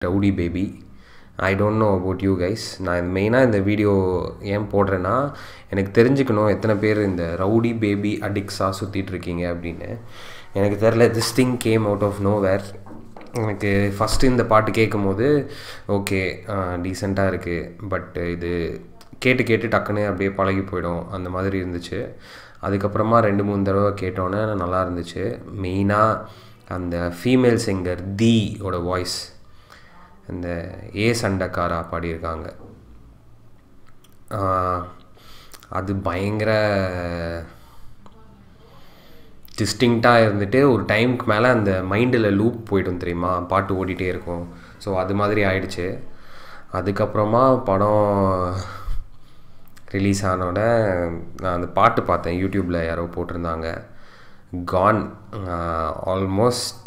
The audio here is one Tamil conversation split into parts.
rowdy baby I don't know about you guys நான் மெயினாக இந்த வீடியோ ஏன் போடுறேன்னா எனக்கு தெரிஞ்சுக்கணும் எத்தனை பேர் இந்த ரவுடி பேபி அடிக்ஸாக சுற்றிட்டு இருக்கீங்க அப்படின்னு எனக்கு தெரில this thing came out of nowhere எனக்கு ஃபஸ்ட்டு இந்த பாட்டு கேட்கும் போது ஓகே டீசெண்டாக இருக்குது பட் இது கேட்டு கேட்டு டக்குன்னு அப்படியே பழகி போயிடும் அந்த மாதிரி இருந்துச்சு அதுக்கப்புறமா ரெண்டு மூணு தடவை கேட்டோன்னே நல்லா இருந்துச்சு மெயினாக அந்த ஃபீமேல் சிங்கர் தி ஓட வாய்ஸ் இந்த ஏ சண்டைக்காரா பாடியிருக்காங்க அது பயங்கர டிஸ்டிங்க்டாக இருந்துட்டு ஒரு டைமுக்கு மேலே அந்த மைண்டில் லூப் போய்டும் தெரியுமா பாட்டு ஓடிட்டே இருக்கும் ஸோ அது மாதிரி ஆயிடுச்சு அதுக்கப்புறமா படம் ரிலீஸ் ஆனோட நான் அந்த பாட்டு பார்த்தேன் யூடியூப்பில் யாரோ போட்டிருந்தாங்க கான் ஆல்மோஸ்ட்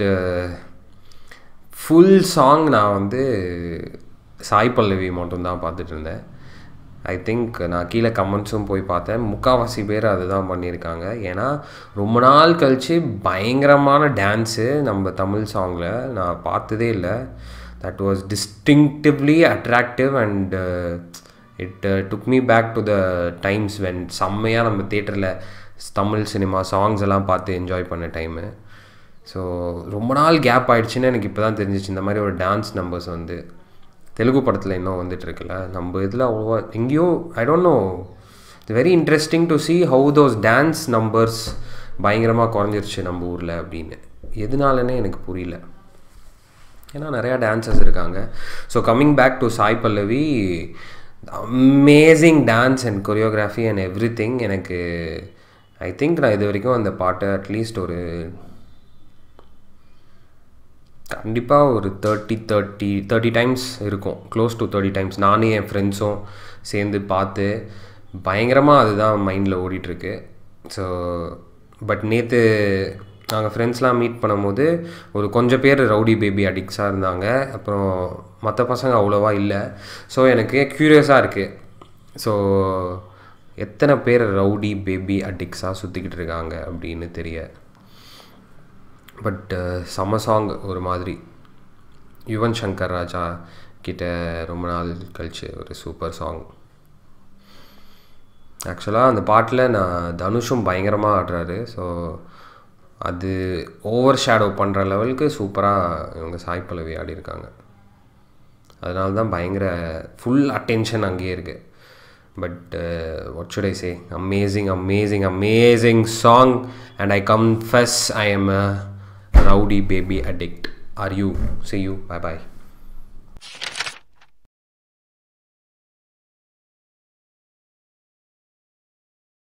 ஃபுல் சாங் நான் வந்து சாய் பல்லவி மட்டும்தான் பார்த்துட்டு இருந்தேன் ஐ திங்க் நான் கீழே கமெண்ட்ஸும் போய் பார்த்தேன் முக்கால்வாசி பேர் அதுதான் பண்ணியிருக்காங்க ஏன்னா ரொம்ப நாள் கழித்து பயங்கரமான டான்ஸு நம்ம தமிழ் சாங்கில் நான் பார்த்ததே இல்லை that was distinctively attractive and it took me back to the times when செம்மையாக நம்ம தேட்டரில் தமிழ் சினிமா சாங்ஸ் எல்லாம் பார்த்து என்ஜாய் பண்ண டைமு ஸோ ரொம்ப நாள் கேப் ஆகிடுச்சின்னு எனக்கு இப்போ தான் தெரிஞ்சிச்சு இந்த மாதிரி ஒரு டான்ஸ் நம்பர்ஸ் வந்து தெலுங்கு படத்தில் இன்னும் வந்துட்டு இருக்குல்ல நம்ம இதில் அவ்வளோவா எங்கேயோ I don't know it's very interesting to see how those dance numbers பயங்கரமாக குறைஞ்சிருச்சு நம்ம ஊரில் அப்படின்னு எதனாலனே எனக்கு புரியல ஏன்னா நிறையா டான்சர்ஸ் இருக்காங்க so coming back to Sai Pallavi amazing dance and choreography and everything எனக்கு ஐ திங்க் நான் இது வரைக்கும் அந்த பாட்டை அட்லீஸ்ட் ஒரு கண்டிப்பாக ஒரு தேர்ட்டி தேர்ட்டி தேர்ட்டி டைம்ஸ் இருக்கும் க்ளோஸ் டு தேர்ட்டி டைம்ஸ் நானும் என் ஃப்ரெண்ட்ஸும் சேர்ந்து பார்த்து பயங்கரமாக அதுதான் மைண்டில் ஓடிட்டுருக்கு ஸோ பட் நேற்று நாங்கள் ஃப்ரெண்ட்ஸ்லாம் மீட் பண்ணும்போது ஒரு கொஞ்சம் பேர் ரவுடி பேபி அடிக்ஸாக இருந்தாங்க அப்புறம் மற்ற பசங்க அவ்வளோவா இல்லை ஸோ எனக்கு க்யூரியஸாக இருக்குது ஸோ எத்தனை பேர் ரவுடி பேபி அடிக்ஸாக சுற்றிக்கிட்டு இருக்காங்க அப்படின்னு தெரிய பட் செம்ம சாங் ஒரு மாதிரி யுவன் சங்கர் ராஜா கிட்ட ரொம்ப நாள் கழிச்சு ஒரு சூப்பர் சாங் ஆக்சுவலாக அந்த பாட்டில் நான் தனுஷும் பயங்கரமாக ஆடுறாரு ஸோ அது ஓவர் ஷேடோ பண்ணுற லெவலுக்கு சூப்பராக இவங்க சாய் பல்லவி ஆடியிருக்காங்க அதனால தான் பயங்கர ஃபுல் அட்டென்ஷன் அங்கேயே இருக்குது but what should I say amazing amazing amazing song and I confess I am a rowdy baby addict are you see you bye bye